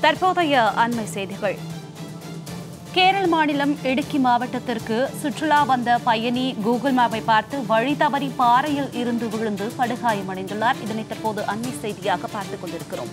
தற்போதைய அண்மை செய்திகள் கேரள மாநிலம் இடுக்கி மாவட்டத்திற்கு சுற்றுலா வந்த பயணி கூகுள் மேப்பை பார்த்து வழி தவறி பாறையில் இருந்து விழுந்து படுகாயமடைந்துள்ளார் இதனை தற்போது அண்மை செய்தியாக பார்த்துக் கொண்டிருக்கிறோம்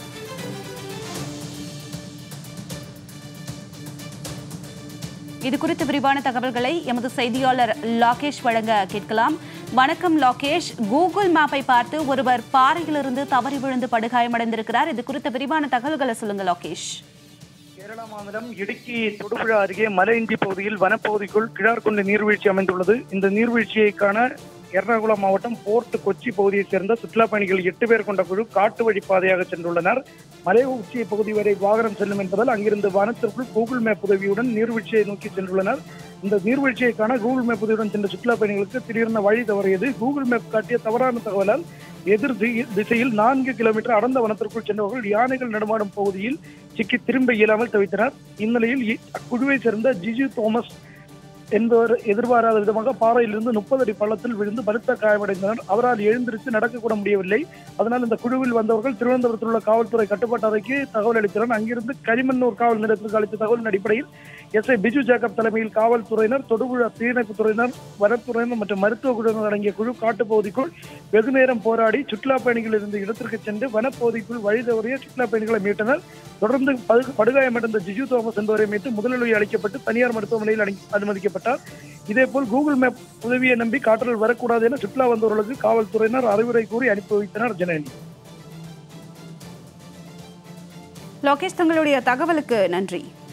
இது குறித்து விரிவான தகவல்களை எமது செய்தியாளர் லாகேஷ் வழங்க கேட்கலாம் வணக்கம் லாகேஷ் கூகுள் மேப்பை பார்த்து ஒருவர் பாறையிலிருந்து தவறி விழுந்து படுகாயமடைந்திருக்கிறார் இது குறித்த விரிவான தகவல்களை சொல்லுங்க லாகேஷ் கேரளா மாநிலம் இடுக்கி தொடுபுழா அருகே மலையஞ்சி பகுதியில் வனப்பகுதிக்குள் கிழார்கொண்ட நீர்வீழ்ச்சி அமைந்துள்ளது இந்த நீர்வீழ்ச்சியை காண எர்ணாகுளம் மாவட்டம் போர்ட் கொச்சி பகுதியைச் சேர்ந்த சுற்றுலா பயணிகள் எட்டு பேர் கொண்ட குழு காட்டு வழி பாதையாக சென்றுள்ளனர் மலை உச்சி பகுதி வரை வாகனம் செல்லும் என்பதால் அங்கிருந்து வனத்திற்குள் கூகுள் மேப் உதவியுடன் நீர்வீழ்ச்சியை நோக்கி சென்றுள்ளனர் இந்த நீர்வீழ்ச்சியை காண கூகுள் மேப் உதவியுடன் சென்ற சுற்றுலா பயணிகளுக்கு திடீரென வழி தவறியது கூகுள் மேப் காட்டிய தவறான தகவலால் எதிர் தி- திசையில் நான்கு கிலோமீட்டர் அடர்ந்த வனத்திற்குள் சென்றவர்கள் யானைகள் நடமாடும் பகுதியில் சிக்கி திரும்ப இயலாமல் தவித்தனர் இந்நிலையில் இ- அக்குழுவை சேர்ந்த ஜிஜு தோமஸ் என்பவர் எதிர்பாராத விதமாக பாறையிலிருந்து முப்பது அடி பள்ளத்தில் விழுந்து பலத்த காயமடைந்தனர் அவரால் எழுந்திருத்து நடக்கக்கூட முடியவில்லை அதனால் இந்த குழுவில் வந்தவர்கள் திருவனந்தபுரத்தில் உள்ள காவல்துறை கட்டுப்பாட்டு அறைக்கு தகவல் அளித்தனர் அங்கிருந்து கரிமன்னூர் காவல் நிலையத்திற்கு அளித்த தகவலின் அடிப்படையில் எஸ் ஐ பிஜு ஜேக்கப் தலைமையில் காவல்துறையினர் தொடுபுழா தீயணைப்புத் துறையினர் வனத்துறையினர் மற்றும் மருத்துவ குழுவினர் அடங்கிய குழு காட்டுப்பகுதிக்குள் வெகு நேரம் போராடி சுற்றுலா பயணிகள் இருந்த இடத்திற்கு சென்று வனப்பகுதிக்குள் வழி தவறிய சுற்றுலா பயணிகளை மீட்டனர் தொடர்ந்து படு- படுகாயமடைந்த ஜிஜு தோமஸ் என்பவரை மீட்டு முதலுதவி அளிக்கப்பட்டு தனியார் மருத்துவமனையில் அனு- அனுமதிக்கப்பட்டார் இதேபோல் கூகுள் மேப் உதவியை நம்பி காற்றல் வரக்கூடாது என சுற்றுலா வந்தவர்களுக்கு காவல்துறையினர் அறிவுரை கூறி அனுப்பி வைத்தனர் ஜனனி லோகேஷ் தங்களுடைய தகவலுக்கு நன்றி